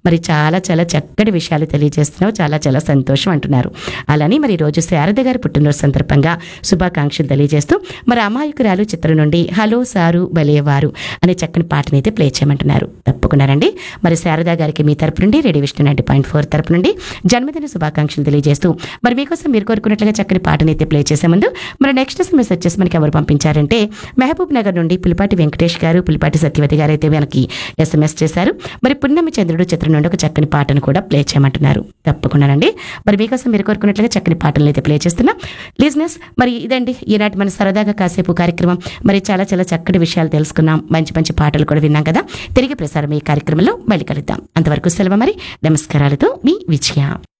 మరి చాలా చాలా చక్కటి విషయాలు తెలియజేస్తున్నావు చాలా చాలా సంతోషం అంటున్నారు అలానే మరి రోజు శారద గారి పుట్టినరోజు సందర్భంగా శుభాకాంక్షలు తెలియజేస్తూ మరి అమాయకురాలు చిత్రం నుండి హలో సారు బలేవారు అనే చక్కని పాటని అయితే ప్లే చేయమంటున్నారు తప్పకుండానండి మరి శారదా గారికి మీ తరపు నుండి రెడీ విష్ణు నైన్టీ పాయింట్ ఫోర్ తరపు నుండి జన్మదిన శుభాకాంక్షలు తెలియజేస్తూ మరి మీకోసం మీరు కోరుకున్నట్లుగా చక్కని పాటని అయితే ప్లే చేసే ముందు మరి నెక్స్ట్ మెసేజ్ వచ్చేసి మనకి ఎవరు పంపించారంటే మహబూబ్ నగర్ నుండి పులిపాటి వెంకటేష్ గారు పులిపాటి సత్యవతి గారు అయితే మనకి ఎస్ఎంఎస్ చేశారు మరి పున్నమి చంద్రుడు చిత్రం నుండి ఒక చక్కని పాటను కూడా ప్లే చేయమంటున్నారు తప్పకుండానండి మరి మీకోసం మీరు కోరుకున్నట్లుగా చక్కని పాటలు అయితే ప్లే చేస్తున్నాం లిజినెస్ మరి ఇదండి ఈనాటి మన సరదాగా కాసేపు కార్యక్రమం మరి చాలా చాలా చక్కటి విషయాలు తెలుసుకున్నాం మంచి మంచి పాటలు కూడా విన్నాం కదా తిరిగి ప్రసారం ఈ కార్యక్రమంలో మళ్ళీ కలుద్దాం అంతవరకు సెలవు మరి నమస్కారాలతో మీ విజయ